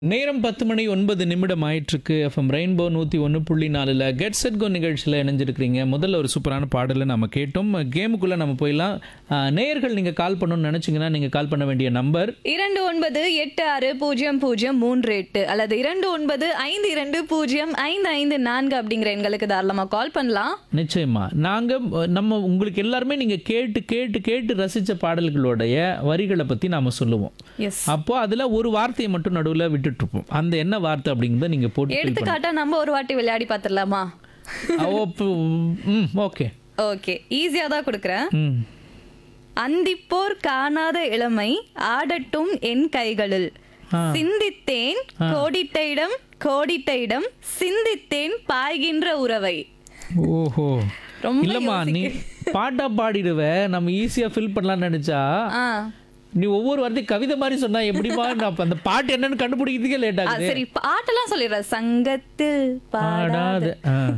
நேரம் பத்து மணி ஒன்பது நிமிடம் ஆயிட்டிருக்கு எஃப்எம் ரெயின்போ நூற்றி ஒன்று புள்ளி நாலில் கெட் செட் கோ நிகழ்ச்சியில் இணைஞ்சிருக்கிறீங்க முதல்ல ஒரு சூப்பரான பாடலை நம்ம கேட்டோம் கேமுக்குள்ளே நம்ம போயிடலாம் ஆஹ், நேயர்கள் நீங்கள் கால் பண்ணணும்னு நினச்சிங்கன்னா நீங்கள் கால் பண்ண வேண்டிய நம்பர் இரண்டு ஒன்பது எட்டு ஆறு பூஜ்ஜியம் பூஜ்ஜியம் மூன்று எட்டு அல்லது இரண்டு ஒன்பது ஐந்து இரண்டு பூஜ்ஜியம் ஐந்து ஐந்து நான்கு அப்படிங்கிற எண்களுக்கு தாராளமா கால் பண்ணலாம் நிச்சயமா நாங்கள் நம்ம உங்களுக்கு எல்லாருமே நீங்கள் கேட்டு கேட்டு கேட்டு ரசித்த பாடல்களுடைய வரிகளை பற்றி நாம் சொல்லுவோம் எஸ் அப்போ அதில் ஒரு வார்த்தையை மட்டும் நடுவில் விட்டுட்ருப்போம் அந்த என்ன வார்த்தை அப்படிங்கிறத நீங்கள் போட்டு fill பண்ணுங்க. எடுத்துக்காட்டா நம்ம ஒரு வாட்டி விளையாடி பார்த்துடலாமா ஓ, இப்போ, ம் ஓகே ஓகே ஈஸியா தான் கொடுக்குறேன் ம் அந்திப்போர் காணாத இளமை ஆடட்டும் என் கைகளில் சிந்தித்தேன் கோடிட்ட இடம் கோடிட்ட இடம் சிந்தித்தேன் பாய்கின்ற உறவை ஓஹோ ரொம்ப இல்லம்மா நீ பாட்டா பாடிடுவ நம்ம ஈஸியா ஃபில் பண்ணலாம்னு நினைச்சா ஆ நீ ஒவ்வொரு வார்த்தையும் கவிதை மாதிரி சொன்னா எப்படிமா நான் அப்ப அந்த பாட்டு என்னன்னு கண்டுபிடிக்கிறதுக்கே லேட் ஆ, ஆகுது சரி பாட்டெல்லாம் சொல்லிடுறேன் சங்கத்தில் பாடாத பாடாத ஆ.